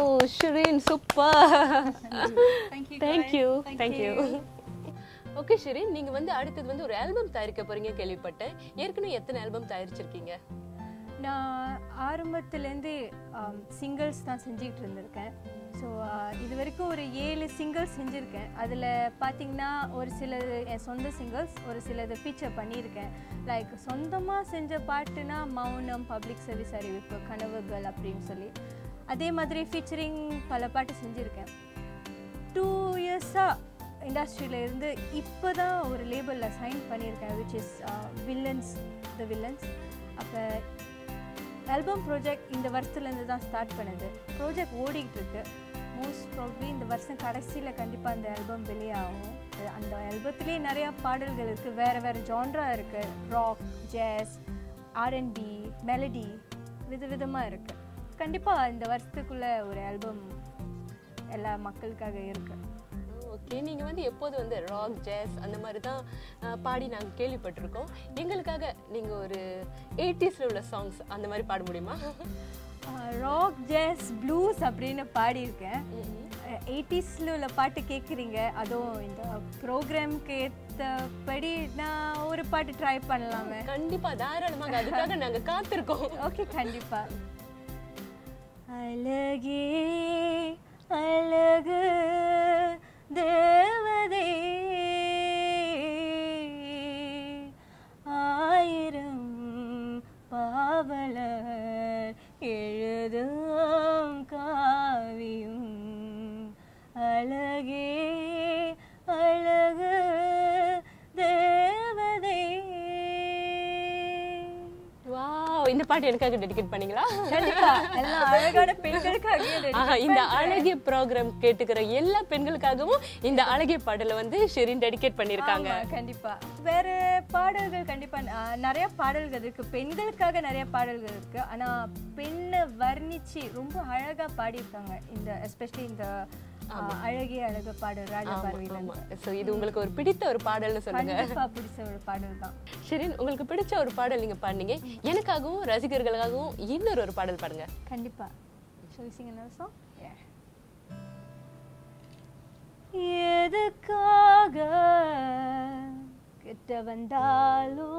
Shirin super Thank you, thank you guys. Thank thank you you. Okay Shirin நீங்க வந்து அடுத்தது வந்து ஒரு ஆல்பம் தயாரிக்க போறீங்க கேள்விப்பட்டேன் ஏற்கனவே எத்தனை ஆல்பம் தயாரிச்சிருக்கீங்க நான் ஆரம்பத்துலேருந்து சிங்கிள்ஸ் தான் செஞ்சுக்கிட்டு இருந்திருக்கேன் ஸோ இது வரைக்கும் ஒரு ஏழு சிங்கிள்ஸ் செஞ்சுருக்கேன் அதில் பார்த்தீங்கன்னா ஒரு சிலது என் சொந்த சிங்கிள்ஸ் ஒரு சிலது ஃபீச்சர் பண்ணியிருக்கேன் லைக் சொந்தமாக செஞ்ச பாட்டுனா மௌனம் பப்ளிக் சர்வீஸ் அறிவிப்பு கனவுகள் அப்படின்னு சொல்லி அதே மாதிரி ஃபீச்சரிங் பல பாட்டு செஞ்சுருக்கேன் டூ இயர்ஸாக இண்டஸ்ட்ரியில் இருந்து இப்போ தான் ஒரு லேபிளில் சைன் பண்ணியிருக்கேன் which is villains the villains அப்போ ஆல்பம் ப்ராஜெக்ட் இந்த வருஷத்துலேருந்து தான் ஸ்டார்ட் பண்ணுது ப்ராஜெக்ட் ஓடிக்கிட்டு இருக்கு மோஸ்ட் ப்ராப்ளி இந்த வருஷம் கடைசியில் கண்டிப்பாக அந்த ஆல்பம் வெளியாகும் அது- அந்த ஆல்பத்துலேயே நிறையா பாடல்கள் இருக்குது வேறு வேறு ஜான்ரா இருக்குது ராக் ஜேஸ் ஆர்என்பி மெலடி விதவிதமாக இருக்குது கண்டிப்பாக இந்த வருஷத்துக்குள்ளே ஒரு ஆல்பம் எல்லா மக்களுக்காக இருக்குது ஓகே நீங்க வந்து எப்போது வந்து ராக் ஜாஸ் அந்த மாதிரி தான் அஹ், பாடி நாங்க கேள்விப்பட்டிருக்கோம் எங்களுக்காக நீங்க ஒரு எயிட்டிஸ்ல உள்ள சாங்ஸ் அந்த மாதிரி பாட முடியுமா ராக் ஜேஸ் ப்ளூஸ் அப்படின்னு பாடியிருக்கேன் எயிட்டிஸில் உள்ள பாட்டு கேட்குறீங்க அதுவும் இந்த ப்ரோக்ராம்க்கு ஏற்றபடி நான் ஒரு பாட்டு ட்ரை பண்ணலாமே கண்டிப்பா தாராளமாக அதுக்காக நாங்க காத்திருக்கோம் ஓகே கண்டிப்பா அழகே அழகு தேவதே ஆயிரம் பாவலர் எழுதும் காவியும் அழகே அழகு தேவதே வாவ் இந்த பாட்டு எனக்காக டெடிகேட் பண்ணீங்களா கண்டிப்பா எல்லாம் அழகான பெண்களுக்காகவே ஆஹா, இந்த அழகிய ப்ரோக்ராம் கேட்டுக்கிற எல்லா பெண்களுக்காகவும் இந்த அழகிய பாடலை வந்து ஷெரின் டெடிகேட் பண்ணியிருக்காங்க ஆமா, கண்டிப்பா வேற பாடல்கள் கண்டிப்பா ஆ, நிறைய பாடல்கள் இருக்கு பெண்களுக்காக நிறைய பாடல்கள் இருக்கு ஆனா பெண்ணை வர்ணிச்சு ரொம்ப அழகா பாடியிருக்காங்க இந்த எஸ்பெஷலி இந்த ஆ, அழகிய அழகு பாடல் ராஜா பார்வையில ஆமா சோ இது உங்களுக்கு ஒரு பிடித்த ஒரு பாடல்னு சொல்லுங்க கண்டிப்பா பிடிச்ச ஒரு பாடல் தான் ஷெரின் உங்களுக்கு பிடிச்ச ஒரு பாடல் நீங்க பாடுனீங்க எனக்காகவும் ரசிகர்களுக்காகவும் இன்னொரு ஒரு பாடல் பாடுங்க கண்டிப்பா Shall we sing another song? Yeah. எதுக்காக கிட்ட வந்தாலோ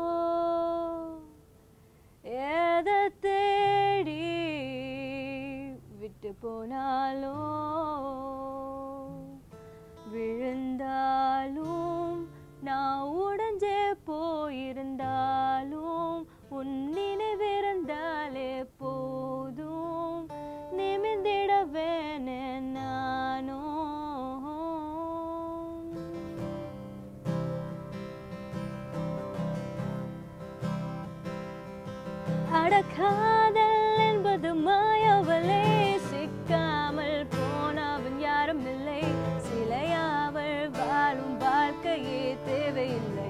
எதை தேடி விட்டு போனாலோ விழுந்தாலும் நான் உடைஞ்சே போயிருந்தாலும் உன் நினைவிருந்தாலே போதும் நிமிந்திடவேனே நானோ அடக்காதல் என்பது மாயவளே சிக்காமல் போனவன் யாரும் இல்லை சிலையாவள் வாழும் வாழ்க்கையே தேவையில்லை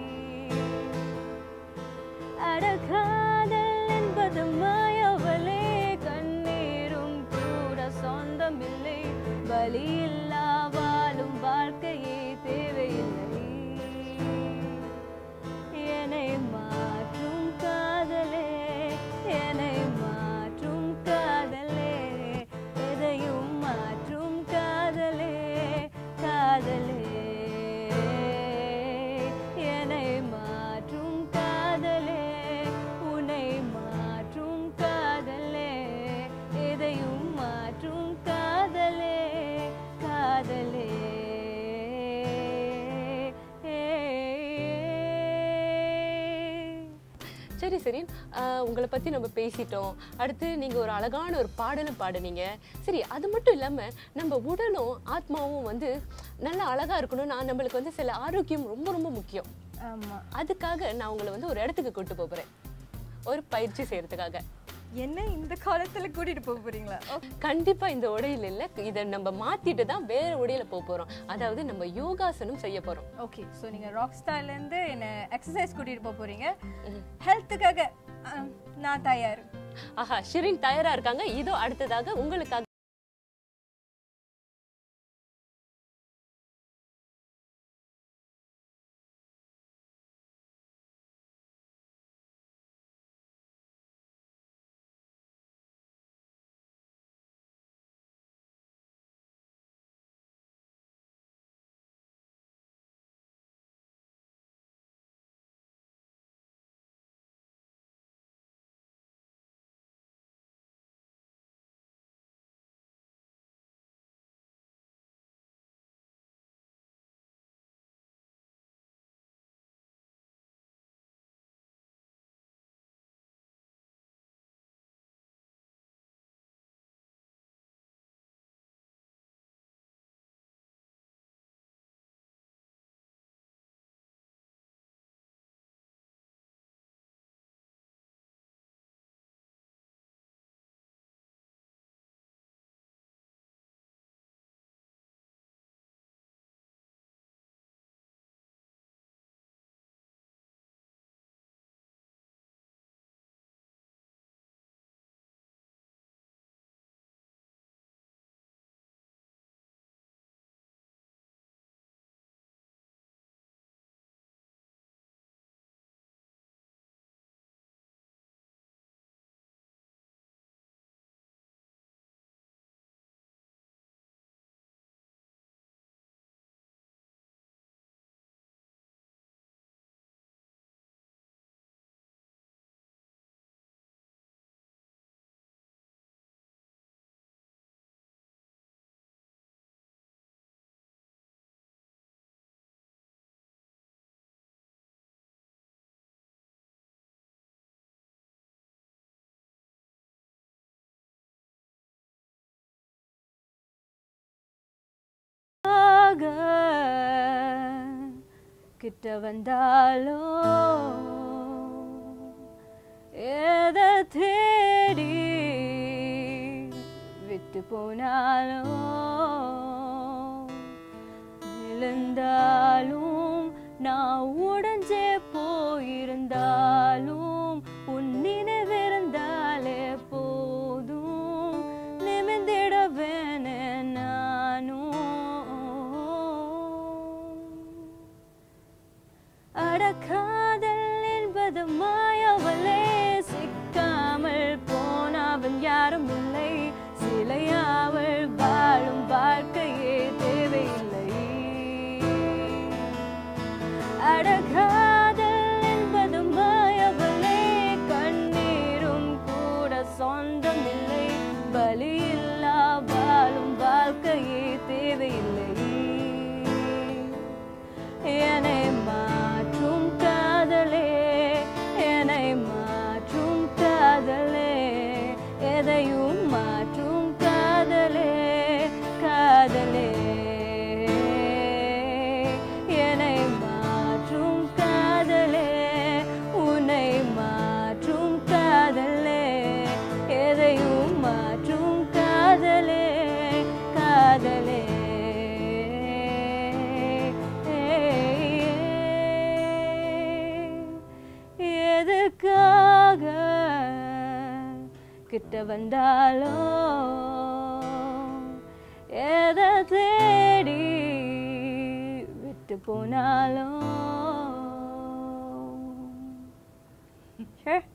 அடக்காதல் என்பது மாயவளே கண்ணீரும் கூட சொந்தமில்லை வலியில்லா வாழும் வாழ்க்கையே தேவையில்லை என்னை மாற்றும் காதலே என்னை மாற்றும் காதலே எதையும் மாற்றும் காதலே காதலே என்னை மாற்றும் காதலே உன்னை மாற்றும் காதலே எதையும் மாற்றும் காதலே காதலே சரி சரி ஆஹ் உங்களை பத்தி நம்ம பேசிட்டோம் அடுத்து நீங்க ஒரு அழகான ஒரு பாடலும் பாடுனீங்க சரி அது மட்டும் இல்லாம நம்ம உடலும் ஆத்மாவும் வந்து நல்லா அழகா இருக்கணும்னா நம்மளுக்கு வந்து சில ஆரோக்கியம் ரொம்ப ரொம்ப முக்கியம் ஆமா அதுக்காக நான் உங்களை வந்து ஒரு இடத்துக்கு கூட்டு போக போறேன் ஒரு பயிற்சி செய்யறதுக்காக என்ன இந்த காலத்துல கூட்டிட்டு போக போறீங்களா கண்டிப்பா இந்த உடையில இல்ல இதை நம்ம மாத்திட்டு தான் வேற உடையில போக போறோம் அதாவது நம்ம யோகாசனம் செய்ய போறோம் ஓகே ஸோ நீங்க ராக் ஸ்டார்ல இருந்து என்ன எக்ஸசைஸ் கூட்டிட்டு போக போறீங்க ஹெல்த்துக்காக நான் தயார் ஆஹா ஷிரின் தயாரா இருக்காங்க இதோ அடுத்ததாக உங்களுக்காக கிட்ட வந்தாலோ எதை தேடி விட்டு போனாலோ விழுந்தாலும் நான் உடஞ்சே போயிருந்தாலும் உன் நினைவிருந்தாலே போதும் நிமிந்திடவேன நானும் அடக்காதல் என்பது மாயவலே சிக்காமல் போனவன் யாரும் இல்லை சிலையாவள் வாழும் வாழ்க்கையே தேவையில்லை அடக்காதல் என்பது மாயவலே கண்ணீரும் கூட சொந்தமில்லை பலியில்லா வாழும் வாழ்க்கையே தேவையில்லை என்னை மாற்றும் காதலே என்னை மாற்றும் காதலே எதையும் மாற்றும் காதலே காதலே என்னை மாற்றும் காதலே உன்னை மாற்றும் காதலே எதையும் மாற்றும் காதலே காதலே எதுக்காக கிட்ட வந்தாலோ எதை தேடி விட்டு போனாலும் Sure.